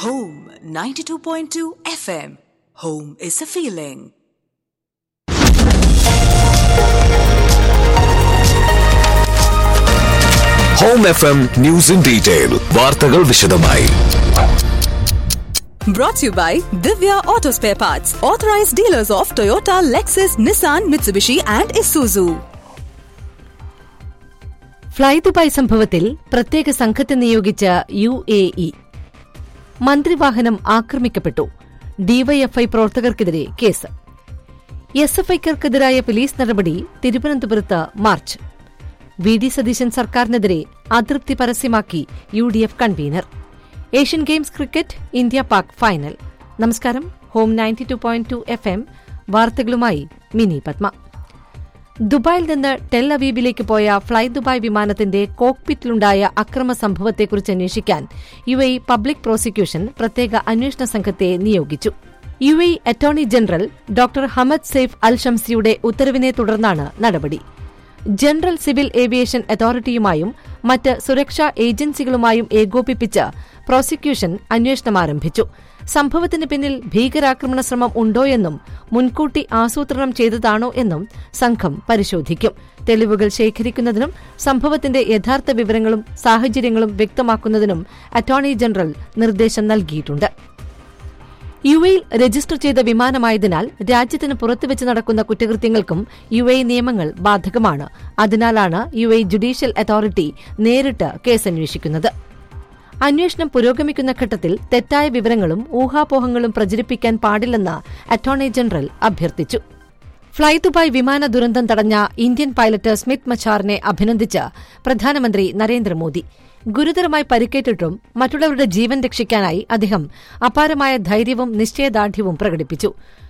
Home 92.2 FM. Home is a feeling. Home F M news in detail വാർത്തകൾ വിശദമായി Brought to you by Divya Auto Spare Parts, authorized dealers of Toyota, Lexus, Nissan, Mitsubishi, and Isuzu. Fly Dubai സംഭവത്തിൽ പ്രത്യേക സംഘത്തെ നിയോഗിച്ച U A E മന്ത്രിവാഹനം ആക്രമിക്കപ്പെട്ടു DYFI പ്രവർത്തകർക്കെതിരെ case S F ഐക്കർക്കെതിരായ പോലീസ് നടപടി തിരുവനന്തപുരത്ത് മാർച്ച് വി ഡി സതീശൻ സർക്കാരിനെതിരെ അതൃപ്തി പരസ്യമാക്കി U D F convener Asian Games cricket India Pak final നമസ്കാരം home ninety two point two F M വാർത്തകളുമായി മിനി പത്മ ദുബായിൽ നിന്ന് ടെൽ അവീബിലേക്ക് പോയ ഫ്ളൈ ദുബായ് വിമാനത്തിന്റെ കോക്പിറ്റിലുണ്ടായ അക്രമ സംഭവത്തെക്കുറിച്ച് അന്വേഷിക്കാൻ യു എ പബ്ലിക് പ്രോസിക്യൂഷൻ പ്രത്യേക അന്വേഷണ സംഘത്തെ നിയോഗിച്ചു U A attorney general doctor Hamad Saif Al ഷംസിയുടെ ഉത്തരവിനെ തുടർന്നാണ് നടപടി ജനറൽ സിവിൽ ഏവിയേഷൻ അതോറിറ്റിയുമായും മറ്റ് സുരക്ഷാ ഏജൻസികളുമായും ഏകോപിപ്പിച്ച് പ്രോസിക്യൂഷൻ അന്വേഷണം ആരംഭിച്ചു സംഭവത്തിന് പിന്നിൽ ഭീകരാക്രമണ ശ്രമം ഉണ്ടോയെന്നും മുൻകൂട്ടി ആസൂത്രണം ചെയ്തതാണോ എന്നും സംഘം പരിശോധിക്കും തെളിവുകൾ ശേഖരിക്കുന്നതിനും സംഭവത്തിന്റെ യഥാർത്ഥ വിവരങ്ങളും സാഹചര്യങ്ങളും വ്യക്തമാക്കുന്നതിനും അറ്റോർണി ജനറൽ നിർദ്ദേശം നൽകിയിട്ടുണ്ട് യു എയിൽ രജിസ്റ്റർ ചെയ്ത വിമാനമായതിനാൽ രാജ്യത്തിന് പുറത്തുവച്ച് നടക്കുന്ന കുറ്റകൃത്യങ്ങൾക്കും യു എ നിയമങ്ങൾ ബാധകമാണ് അതിനാലാണ് യു എ ജുഡീഷ്യൽ അതോറിറ്റി നേരിട്ട് കേസന്വേഷിക്കുന്നത് അന്വേഷണം പുരോഗമിക്കുന്ന ഘട്ടത്തിൽ തെറ്റായ വിവരങ്ങളും ഊഹാപോഹങ്ങളും പ്രചരിപ്പിക്കാൻ പാടില്ലെന്ന് അറ്റോർണി ജനറൽ അഭ്യർത്ഥിച്ചു ഫ്ളൈ ദുബായ് വിമാന ദുരന്തം തടഞ്ഞ ഇന്ത്യൻ പൈലറ്റ് സ്മിത്ത് മച്ചാറിനെ അഭിനന്ദിച്ച് പ്രധാനമന്ത്രി നരേന്ദ്രമോദി ഗുരുതരമായി പരിക്കേറ്റിട്ടും മറ്റുള്ളവരുടെ ജീവൻ രക്ഷിക്കാനായി അദ്ദേഹം അപാരമായ ധൈര്യവും നിശ്ചയദാർഢ്യവും പ്രകടിപ്പിച്ചു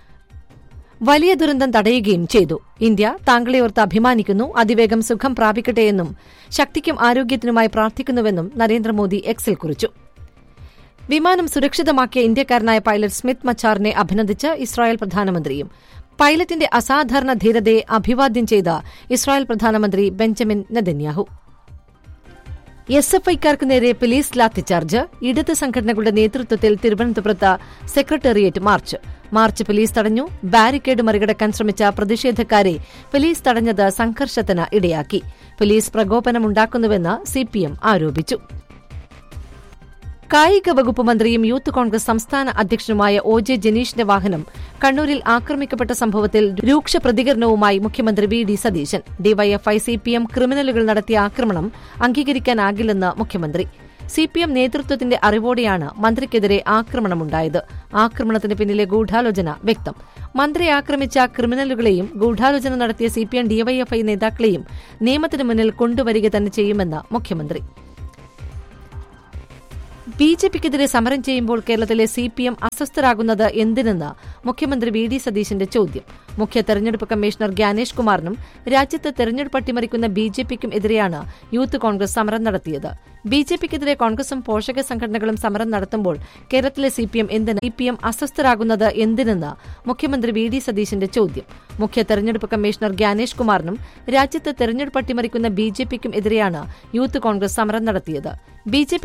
വലിയ ദുരന്തം തടയുകയും ചെയ്തു ഇന്ത്യ താങ്കളെ ഓർത്ത് അഭിമാനിക്കുന്നു അതിവേഗം സുഖം പ്രാപിക്കട്ടെയെന്നും ശക്തിക്കും ആരോഗ്യത്തിനുമായി പ്രാർത്ഥിക്കുന്നുവെന്നും നരേന്ദ്രമോദി എക്സിൽ കുറിച്ചു വിമാനം സുരക്ഷിതമാക്കിയ ഇന്ത്യക്കാരനായ പൈലറ്റ് സ്മിത്ത് മച്ചാറിനെ അഭിനന്ദിച്ച് ഇസ്രായേൽ പ്രധാനമന്ത്രിയും പൈലറ്റിന്റെ അസാധാരണ ധീരതയെ അഭിവാദ്യം ചെയ്ത ഇസ്രായേൽ പ്രധാനമന്ത്രി ബെഞ്ചമിൻ നെതന്യാഹു എസ് എഫ് ഐക്കാർക്ക് നേരെ പോലീസ് ലാത്തിച്ചാർജ് ഇടത് സംഘടനകളുടെ നേതൃത്വത്തിൽ തിരുവനന്തപുരത്ത് സെക്രട്ടേറിയറ്റ് മാർച്ച് മാർച്ച് പോലീസ് തടഞ്ഞു ബാരിക്കേഡ് മറികടക്കാൻ ശ്രമിച്ച പ്രതിഷേധക്കാരെ പോലീസ് തടഞ്ഞത് സംഘർഷത്തിന് ഇടയാക്കി പോലീസ് പ്രകോപനമുണ്ടാക്കുന്നുവെന്ന് സിപിഎം ആരോപിച്ചു കായിക വകുപ്പ് മന്ത്രിയും യൂത്ത് കോൺഗ്രസ് സംസ്ഥാന അധ്യക്ഷനുമായ ഒ ജെ ജനീഷിന്റെ വാഹനം കണ്ണൂരിൽ ആക്രമിക്കപ്പെട്ട സംഭവത്തിൽ രൂക്ഷ പ്രതികരണവുമായി മുഖ്യമന്ത്രി V D Satheesan DYFI CPM ക്രിമിനലുകൾ നടത്തിയ ആക്രമണം അംഗീകരിക്കാനാകില്ലെന്ന് മുഖ്യമന്ത്രി സിപിഎം നേതൃത്വത്തിന്റെ അറിവോടെയാണ് മന്ത്രിക്കെതിരെ ആക്രമണമുണ്ടായത് ആക്രമണത്തിന് പിന്നിലെ ഗൂഢാലോചന വ്യക്തം മന്ത്രി ആക്രമിച്ച ക്രിമിനലുകളെയും ഗൂഢാലോചന നടത്തിയ സിപിഎം ഡിവൈഎഫ്ഐ നേതാക്കളെയും നിയമത്തിന് മുന്നിൽ കൊണ്ടുവരിക തന്നെ ചെയ്യുമെന്ന് മുഖ്യമന്ത്രി ബി ജെ പിക്കെതിരെ സമരം ചെയ്യുമ്പോൾ കേരളത്തിലെ സി പി എം അസ്വസ്ഥരാകുന്നത് എന്തിനെന്ന് മുഖ്യമന്ത്രി വി ഡി സതീശന്റെ ചോദ്യം മുഖ്യ തെരഞ്ഞെടുപ്പ് കമ്മീഷണർ ഗ്യാനേഷ് കുമാറിനും രാജ്യത്ത് തെരഞ്ഞെടുപ്പ് അട്ടിമറിക്കുന്ന ബി ജെ പിക്കും എതിരെയാണ് യൂത്ത് കോൺഗ്രസ് സമരം നടത്തിയത് ബി ജെ പിക്കെതിരെ കോൺഗ്രസും പോഷക സംഘടനകളും സമരം നടത്തുമ്പോൾ കേരളത്തിലെ സി പി എം എന്തിന് സി പി എം അസ്വസ്ഥരാകുന്നത് എന്തിനെന്ന് മുഖ്യമന്ത്രി വി ഡി സതീശന്റെ ചോദ്യം മുഖ്യ തെരഞ്ഞെടുപ്പ് കമ്മീഷണർ ഗ്യാനേഷ് കുമാറിനും രാജ്യത്ത് തെരഞ്ഞെടുപ്പ് അട്ടിമറിക്കുന്ന ബി ജെ പിക്കും എതിരെയാണ് യൂത്ത് കോൺഗ്രസ് സമരം നടത്തിയത് ബി ജെ